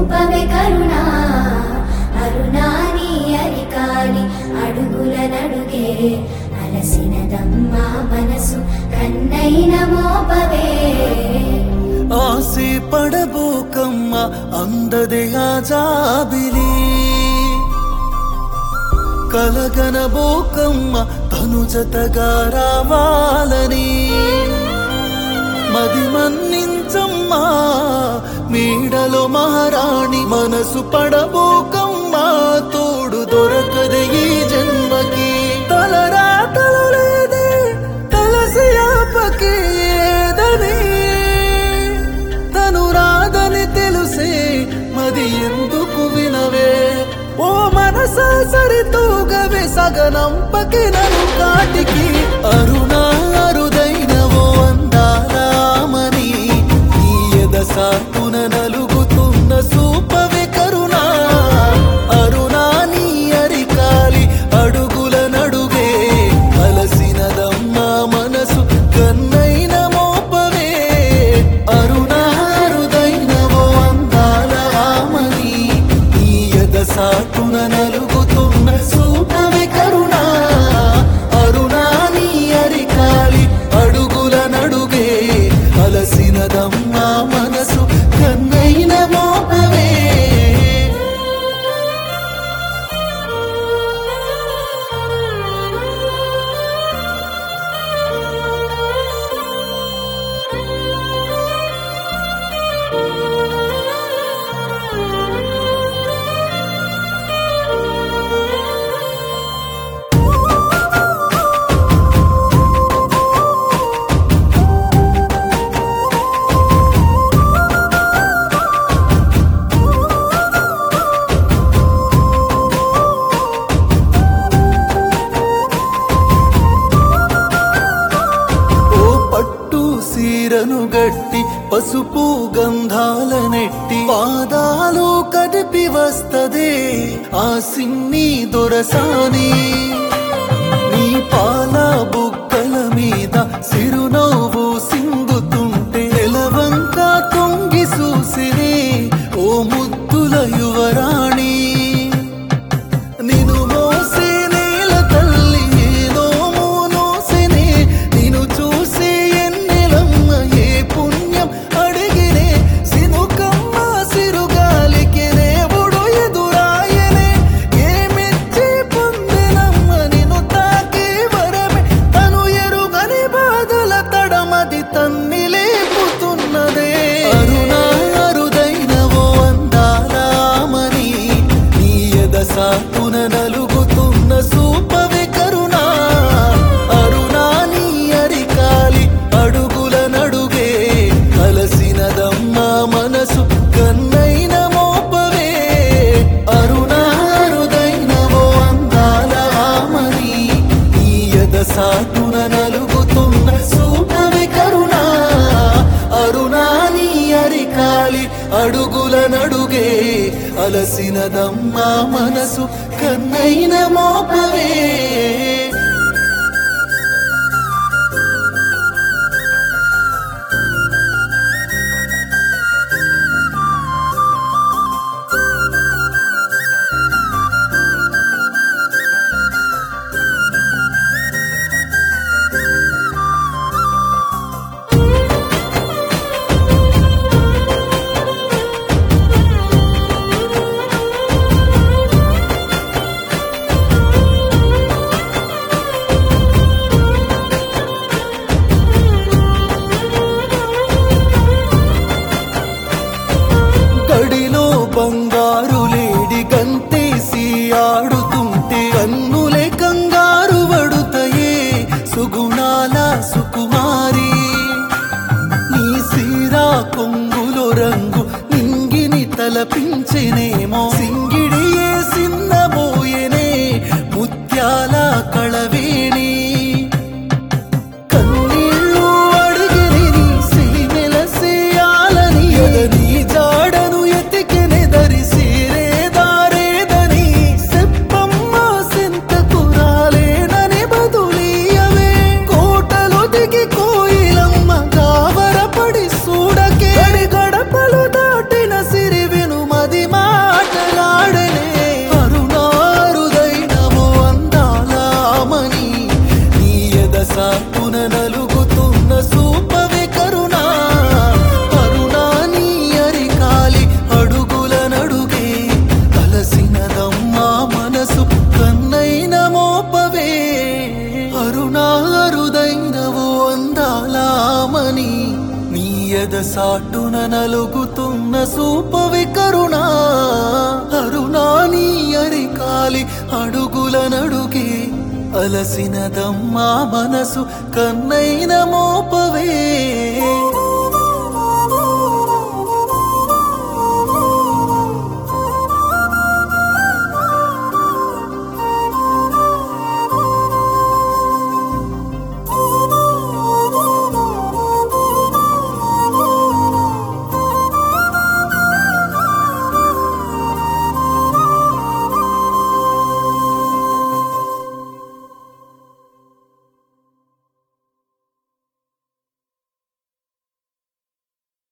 చూపవే కరుణా అరుణాని అరికాలి అడుగుల నడుగే అలసినదమ్మా మనసు కన్నైన మోపవే ఆసే పడబోకమ్మ అందదే ఆ జాబిలి కలగనబోకమ్మ తను జతగా రావాలని మది మన్నించమ్మా మీడలో మహారాణి మనసు పడబోకమ్మ తోడు దొరకదే ఈ జన్మకి తలరా తలలేదే తలసి ఆపకే ఏదని తను రాదని తెలుసే మది ఎందుకు వినవే ఓ మనసా సరితూగవే సగనంపకి నన్ను కాటికి అరుణా అరుదైన ఓ అందారామని నీ ఎద సాటున నలుగుతున్న సూపవే కరుణా అరుణా నీ అరికాలి అడుగుల నడుగే అలసినదమ్మా మనసు కన్నైన మోపవే అరుణారుదైనవో అందాల ఆమని ఈ ఎద సాటున నలుగుతున్న సూపవే కరుణ అరుణా నీ అరికాలి అడుగుల నడుగే అలసినదమ్మా మనసు కన్నైన మోపవే ఓ పట్టు సీరను గట్టి పసుపు గంధాల నెట్టి పాదాలు కదిపి వస్తదే ఆ సిన్ని దొరసాని నీ పాల బుగ్గల మీద సిరునవ్వు సింగుతుంటే ఎలవంక తొంగి చూసినే ఓ ముద్దుల యువరాణి నిను మోసే నేల తల్లి ఏదో మోనోసినే నిన్ను చూసే ఎన్నెలమ్మ ఏ పుణ్యం అడిగినే సినుకమ్మ సిరుగాలికి దేవుడు ఎదురాయనే ఏమిచ్చి పొందినమ్మ నిన్ను తాకి వరమే తను ఎరుగని బాధల తడమది తన్ని లేపుతున్నదే అరుణా అరుదైన ఓ అందారామని నీ ఎద సాటున నలుగుతున్న సూపవే కరుణ అరుణా నీ అరికాలి అడుగుల నడుగే అలసినదమ్మా మనసు కన్నైన మోపవే అరుణా అరుదైన ఓ అందాల ఆమని నీ ఎద సాటున నలుగుతున్న సూపవే కరుణ అరుణా నీ అరికాలి అడుగుల నడుగే అలసినదమ్మా మనసు కన్నైన మోపవే గడిలో బంగారు లేడి గంతేసి ఆడుతుంటే కన్నులే కంగారు వడుతయే సుగుణాల సుకుమారి నీ సీరా కొంగులో రంగు నింగిని తలపించెనేమో సింగిడియే సిన్నబోయెనే ముత్యాల కళవేణి కన్నీళ్ళు అడిగిరి నీ సిరిమెల సేయాలని ఎదని జాడను ఎతికెనే దరిసిరే దారేదని సెప్పమ్మ సెంత కురాలేనని బదులీయవే కోటలు దిగి కోయిలమ్మ గావరపడి చూడకే గడి గడపలు దాటిన సిరి విను మది సాటున నలుగుతున్న సూపవే కరుణ కరుణా నీ అరికాలి అడుగుల నడుగే కలసినదమ్మా మనసు కన్నైన మోపవే అరుణా అరుదైనవు అందాలామని నీ ఎద సాటున నలుగుతున్న సూపవి కరుణా అరుణా నీ అరికాలి అడుగుల నడుగే అలసినదమ్మా మనసు కన్నైన మోపవే